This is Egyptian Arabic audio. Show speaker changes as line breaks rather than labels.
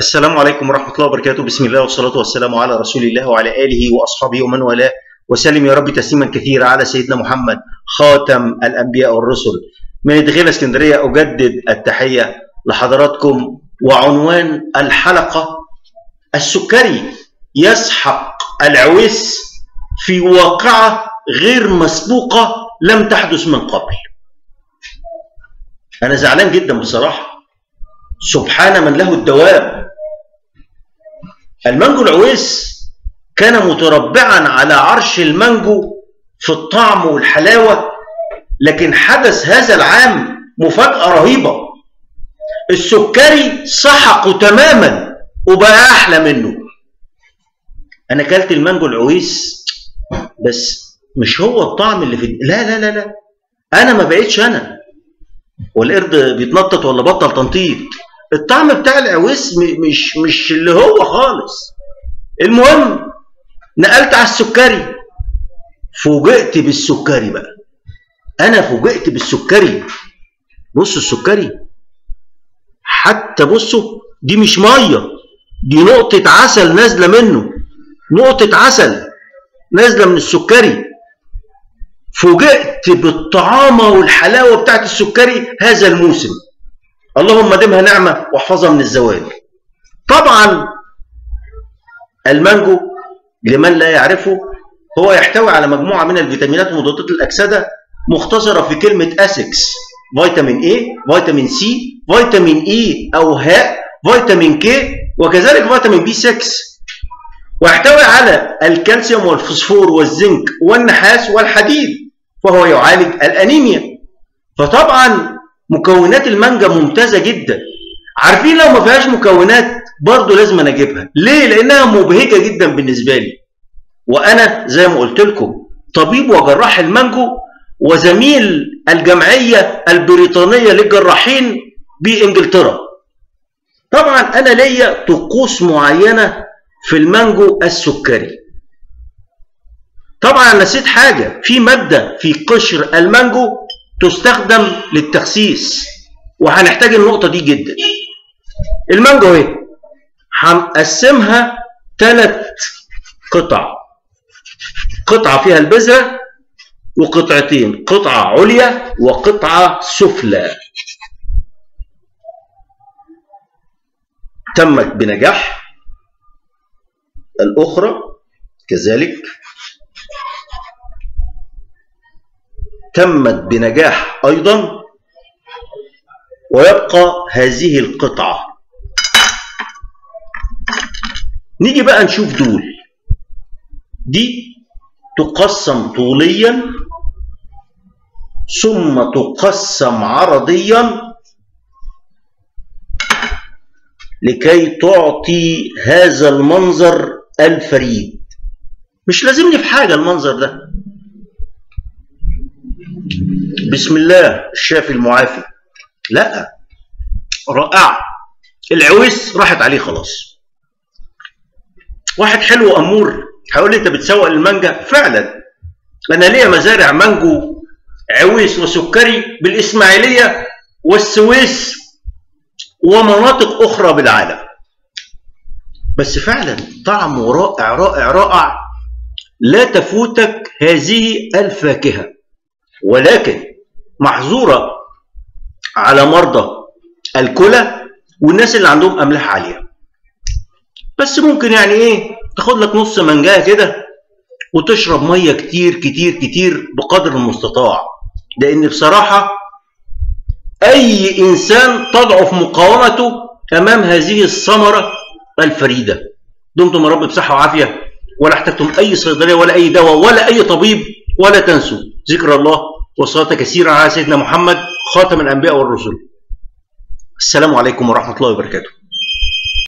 السلام عليكم ورحمة الله وبركاته بسم الله والصلاة والسلام على رسول الله وعلى آله وأصحابه ومن والاه وسلم يا رب تسليما كثيرا على سيدنا محمد خاتم الأنبياء والرسل من الدخيلة اسكندرية أجدد التحية لحضراتكم وعنوان الحلقة السكري يسحق العويس في واقعة غير مسبوقة لم تحدث من قبل أنا زعلان جدا بصراحة سبحان من له الدوام المانجو العويس كان متربعا على عرش المانجو في الطعم والحلاوة لكن حدث هذا العام مفاجأة رهيبة السكري سحقه تماما وبقى أحلى منه أنا كلت المانجو العويس بس مش هو الطعم اللي في لا لا لا لا أنا ما بقيتش أنا والقرد بيتنطط ولا بطل تنطيط الطعم بتاع العويس مش مش اللي هو خالص المهم نقلت على السكري فوجئت بالسكري بقى انا فوجئت بالسكري بصوا السكري حتى بصوا دي مش ميه دي نقطة عسل نازلة منه نقطة عسل نازلة من السكري فوجئت بالطعامة والحلاوة بتاعت السكري هذا الموسم اللهم دمها نعمة واحفظها من الزوال طبعا المانجو لمن لا يعرفه هو يحتوي على مجموعة من الفيتامينات ومضادات الأكسدة مختصرة في كلمة أسكس فيتامين A فيتامين C فيتامين E أو هاء فيتامين K وكذلك فيتامين B6 ويحتوي على الكالسيوم والفوسفور والزنك والنحاس والحديد فهو يعالج الأنيميا فطبعا مكونات المانجا ممتازه جدا عارفين لو ما فيهاش مكونات برضه لازم انا اجيبها ليه لانها مبهجه جدا بالنسبه لي وانا زي ما قلت لكم طبيب وجراح المانجو وزميل الجمعيه البريطانيه للجراحين بانجلترا طبعا انا ليا طقوس معينه في المانجو السكري طبعا نسيت حاجه في ماده في قشر المانجو تستخدم للتخسيس وهنحتاج النقطة دي جدا المانجو اهي هنقسمها ثلاث قطع قطعة فيها البذرة وقطعتين قطعة عليا وقطعة سفلى تمت بنجاح الأخرى كذلك تمت بنجاح أيضا ويبقى هذه القطعة نيجي بقى نشوف دول دي تقسم طوليا ثم تقسم عرضيا لكي تعطي هذا المنظر الفريد مش لازمني في حاجة المنظر ده بسم الله الشافي المعافي لا رائع العويس راحت عليه خلاص واحد حلو امور هيقول لي انت بتسوق المانجا فعلا انا ليا مزارع مانجو عويس وسكري بالاسماعيليه والسويس ومناطق اخرى بالعالم بس فعلا طعمه رائع رائع رائع لا تفوتك هذه الفاكهه ولكن محظورة على مرضى الكلى والناس اللي عندهم أملاح عالية بس ممكن يعني إيه تاخد لك نص منجاية كده وتشرب مية كتير كتير كتير بقدر المستطاع لأن بصراحة أي إنسان تضعف مقاومته أمام هذه الثمرة الفريدة دمتم يا رب بصحة وعافية ولا احتجتم أي صيدلية ولا أي دواء ولا أي طبيب ولا تنسوا ذكر الله والصلاة كثيرا على سيدنا محمد خاتم الأنبياء والرسل السلام عليكم ورحمة الله وبركاته